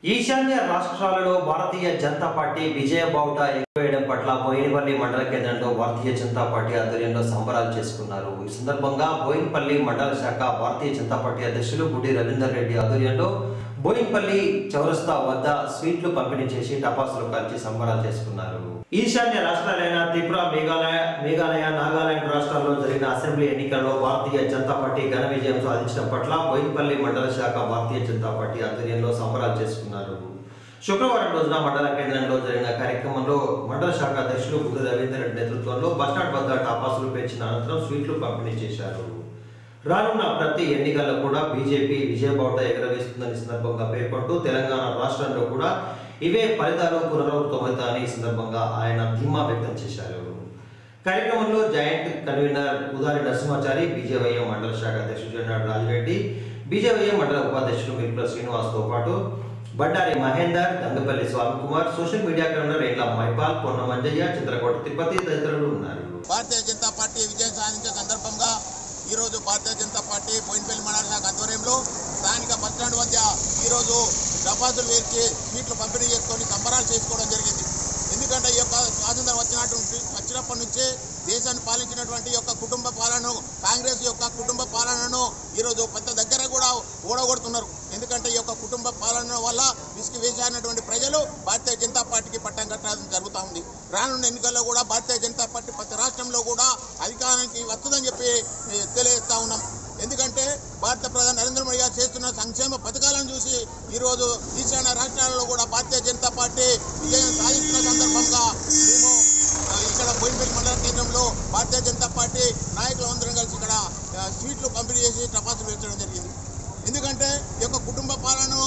ఈశాన్య రాష్ట్రాలలో భారతీయ జనతా పార్టీ విజయ బావుట ఎగవేయడం పట్ల బోయినపల్లి మండల కేంద్రంలో భారతీయ జనతా పార్టీ ఆధ్వర్యంలో సంబరాలు చేసుకున్నారు ఈ సందర్భంగా బోయినపల్లి మండల శాఖ భారతీయ జనతా పార్టీ అధ్యక్షులు గుడి రవీందర్ రెడ్డి ఆధ్వర్యంలో బోయినపల్లి చౌరస్తా వద్ద స్వీట్లు పంపిణీ చేసి టపాసులు కాల్చి సంబరాలు చేసుకున్నారు ఈశాన్య రాష్ట్రాలైన త్రిపుర మేఘాలయ మేఘాలయ నాగాలాండ్ రాష్ట్రాల్లో జరిగిన అసెంబ్లీ ఎన్నికల్లో భారతీయ జనతా పార్టీ ఘన విజయం సాధించడం పట్ల బోయినపల్లి మండల శాఖ భారతీయ జనతా పార్టీ ఆధ్వర్యంలో సంబరాలు చేసుకున్నారు శుక్రవారం రోజున మండల కేంద్రంలో జరిగిన కార్యక్రమంలో మండల శాఖ అధ్యక్షులు గురు రవీందర్ రెడ్డి నేతృత్వంలో బస్టాండ్ వద్ద టాపాసులు పేర్చిన అనంతరం స్వీట్లు పంపిణీ చేశారు రానున్న ప్రతి ఎన్నికల్లో కూడా బీజేపీ విజయబావుట ఎగరవేస్తుందని సందర్భంగా పేర్కొంటూ తెలంగాణ రాష్ట్రంలో కూడా ఇవే ఫలితాలు పునరావృతమవుతాయని ఈ సందర్భంగా ఆయన ధీమా వ్యక్తం చేశారు కార్యక్రమంలో joint convener Udari Narasimhachari BJYM మండల శాఖ అధ్యక్షుడు జనాడు రాజిరెడ్డి బీజేవైఎం మండల ఉపాధ్యక్షుడు మిర్పుల శ్రీనివాస్తో పాటు Bandari Mahender Gangapalli Swamy Kumar social media convener Etla Maipal పొన్న మంజయ్య చంద్రకోట తిరుపతి తదితరులు ఉన్నారు భారతీయ జనతా పార్టీ విజయం సాధించే సందర్భంగా ఈరోజు భారతీయ జనతా పార్టీ బోయినపల్లి మండల శాఖ ఆధ్వర్యంలో స్థానిక బస్టాండ్ వద్ద ఈరోజు డబాసులు వేర్చి స్వీట్లు పంపిణీ చేసుకొని సంబరాలు చేసుకోవడం జరిగింది ఎందుకంటే ఈ యొక్క స్వాతంత్రం వచ్చినట్టు వచ్చినప్పటి నుంచి దేశాన్ని పాలించినటువంటి ఈ యొక్క కుటుంబ పాలనను కాంగ్రెస్ యొక్క కుటుంబ పాలనను ఈరోజు పెద్ద దగ్గర కూడా ఓడగొడుతున్నారు ఎందుకంటే ఈ యొక్క కుటుంబ పాలన వల్ల విసిగి వేసినటువంటి ప్రజలు భారతీయ జనతా పార్టీకి పట్టం కట్టడం జరుగుతూ ఉంది రానున్న ఎన్నికల్లో కూడా భారతీయ జనతా పార్టీ ప్రతి రాష్ట్రంలో కూడా అధికారానికి వస్తుందని చెప్పి ఏ, తెలియజేస్తా ఉన్నాం ఎందుకంటే భారత ప్రధాని నరేంద్ర మోడీ గారు చేస్తున్న సంక్షేమ పథకాలను చూసి ఈరోజు ఈశాన్య రాష్ట్రాలలో కూడా భారతీయ జనతా పార్టీ విజయం సాధిస్తున్న సందర్భంగా మేము ఆ, ఇక్కడ బోయినపల్లి మండల కేంద్రంలో భారతీయ జనతా పార్టీ నాయకులందరం కలిసి ఇక్కడ ఆ, స్వీట్లు పంపిణీ చేసి టపాసులు వేర్చడం జరిగింది ఎందుకంటే ఈ యొక్క కుటుంబ పాలన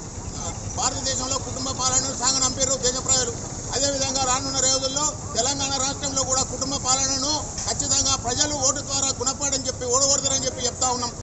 భారతదేశంలో కుటుంబ పాలనను సాగనంపారు దేశ ప్రజలు అదేవిధంగా రానున్న రోజుల్లో తెలంగాణ రాష్ట్రంలో కూడా కుటుంబ పాలనను ఖచ్చితంగా ప్రజలు ఓటు ద్వారా గుణపాడని చెప్పి ఓడగొడతారని చెప్పి చెప్తా ఉన్నాం